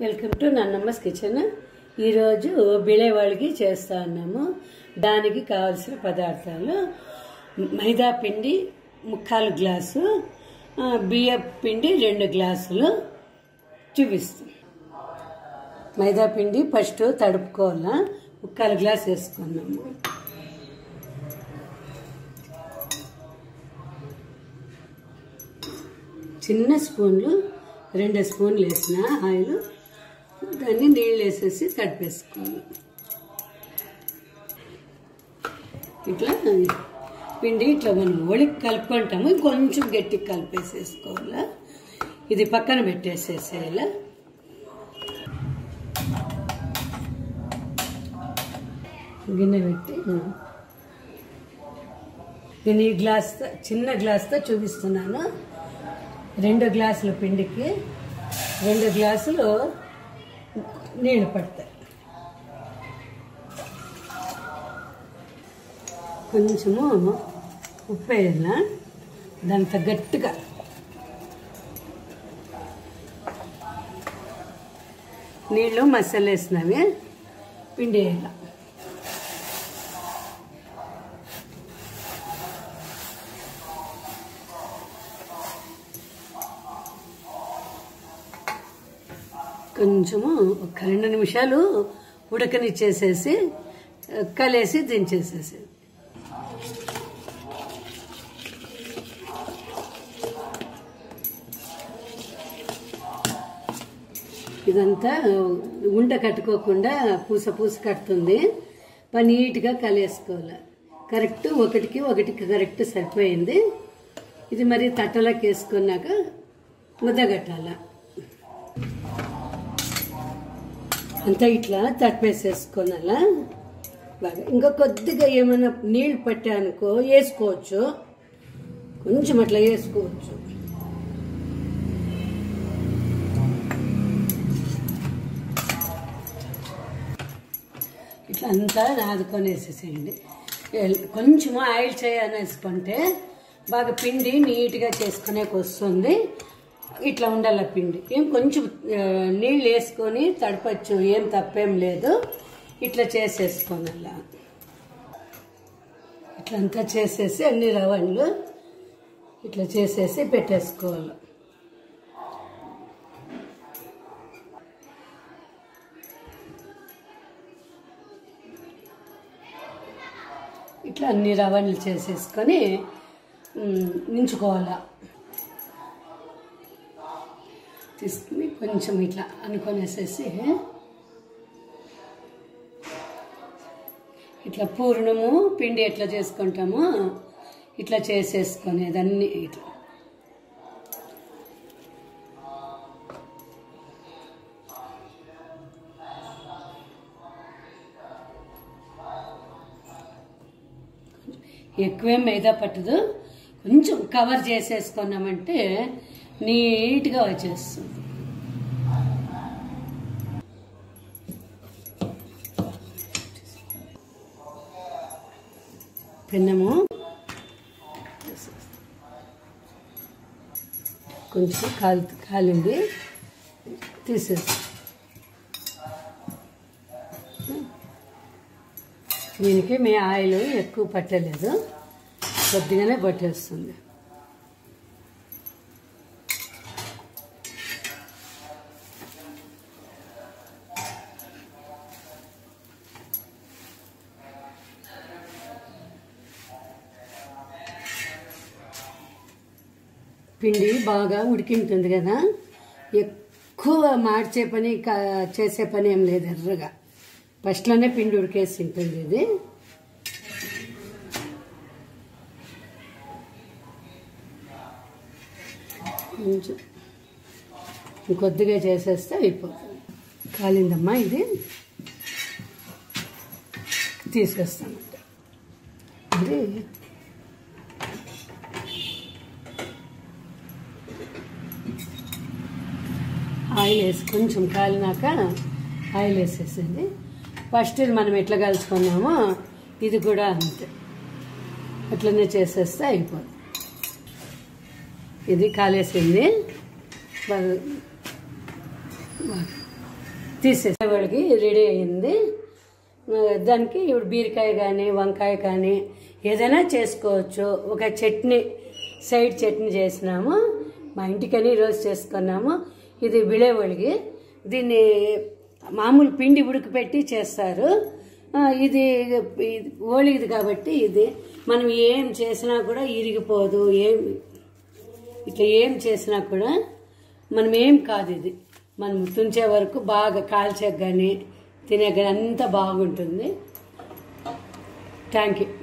welcome to నన్నమ్మస్ kitchen ఈరోజు బిళేవాళ్ళకి చేస్తా ఉన్నాము దానికి కావాల్సిన పదార్థాలు మైదా పిండి ముక్కాలు గ్లాసు ఆ, బియ్య పిండి రెండు గ్లాసులు చూపిస్తాం మైదా పిండి ఫస్ట్ తడుపుకోవాలా ముక్కాలు గ్లాస్ వేసుకున్నాము చిన్న స్పూన్లు రెండు స్పూన్లు వేసిన ఆయిల్ దాన్ని నీళ్ళు వేసేసి తడిపేసుకోవాలి ఇట్లా పిండి ఇట్లా మనం ఒలికి కలుపుకుంటాము కొంచెం గట్టిగా కలిపేసేసుకోవాలా ఇది పక్కన పెట్టేసేసేయాల గిన్నె పెట్టి నేను ఈ గ్లాస్ చిన్న గ్లాస్తో చూపిస్తున్నాను రెండు గ్లాసుల పిండికి రెండు గ్లాసులు నీళ్లు పడతాయి కొంచెము ఉప్పు వేయాల దాంతో గట్టిగా నీళ్ళు మసాలా వేసినవి పిండి వేయాల కొంచెము ఒక రెండు నిమిషాలు ఉడకనిచ్చేసేసి కలిసి దించేసేసి ఇదంతా ఉండ కట్టుకోకుండా పూస పూస కట్టుతుంది బాగా నీట్గా కలివేసుకోవాలి కరెక్ట్ ఒకటికి ఒకటికి కరెక్ట్ సరిపోయింది ఇది మరి తట్టలోకి వేసుకున్నాక ముద్దగట్టాల అంతా ఇట్లా తడిపేసేసుకోనాలా బాగా ఇంకా కొద్దిగా ఏమైనా నీళ్ళు పట్టానుకో వేసుకోవచ్చు కొంచెం అట్లా వేసుకోవచ్చు ఇట్లా అంతా నాదుకొని వేసేసేయండి కొంచెం ఆయిల్ చేయని వేసుకుంటే బాగా పిండి నీట్గా చేసుకునేకి వస్తుంది ఇట్లా ఉండాల పిండి ఏం కొంచెం ఆ, నీళ్ళు వేసుకొని తడపచ్చు ఏం తప్పేం లేదు ఇట్లా చేసేసుకోనల్లా ఇట్లా అంతా చేసేసి అన్ని రవ్వలు ఇట్లా చేసేసి పెట్టేసుకోవాలి ఇట్లా అన్ని రవ్వలు చేసేసుకొని ఉమ్, నించుకోవాలా తీసుకుని కొంచెం ఇట్లా అనుకొనేసేసి ఇట్లా పూర్ణము పిండి ఎట్లా చేసుకుంటామో ఇట్లా చేసేసుకునేదన్నీ ఇట్లా ఎక్కువేం మైదా పట్టదు కొంచెం కవర్ చేసేసుకున్నామంటే నీట్గా వచ్చేస్తుంది పెన్నము కొంచెం కాలి కాలింది తీసేసి దీనికి మీ ఆయిల్ ఎక్కువ పట్టలేదు కొద్దిగానే పట్టేస్తుంది పిండి బాగా ఉడికింటుంది కదా ఎక్కువ మార్చే పని కా- చేసే పని ఏం లేదు ఎర్రగా ఫస్ట్లోనే పిండి ఉడికేసి ఉంటుంది ఇది కొంచెం ఇంకొద్దిగా చేసేస్తే అయిపోతుంది కాలిందమ్మా ఇది తీసుకొస్తామంట ఇది ఆయిల్ వేసి కొంచెం కాలినాక ఆయిల్ వేసేసింది ఫస్ట్ ఇది మనం ఎట్లా కలుసుకున్నామో ఇది కూడా అంతే అట్లనే చేసేస్తే అయిపోతుంది ఇది కాలేసింది బాగా బాగా తీసేసే వాళ్ళకి రెడీ అయింది ఆ, దానికి ఇప్పుడు బీరకాయ కానీ వంకాయ కానీ ఏదైనా చేసుకోవచ్చు ఒక చట్నీ సైడ్ చట్నీ చేసినాము మా ఇంటికని ఈరోజు చేసుకున్నాము ఇది విళేవొలిగి దీన్ని మామూలు పిండి ఉడకపెట్టి చేస్తారు ఆ, ఇది ఇది ఓలిగిది కాబట్టి ఇది మనం ఏం చేసినా కూడా ఇరిగిపోదు ఏం ఇట్లా ఏం చేసినా కూడా మనం ఏం కాదు ఇది మనం తుంచే వరకు బాగా కాల్చే కానీ తినే కానీ అంతా బాగుంటుంది థ్యాంక్ యూ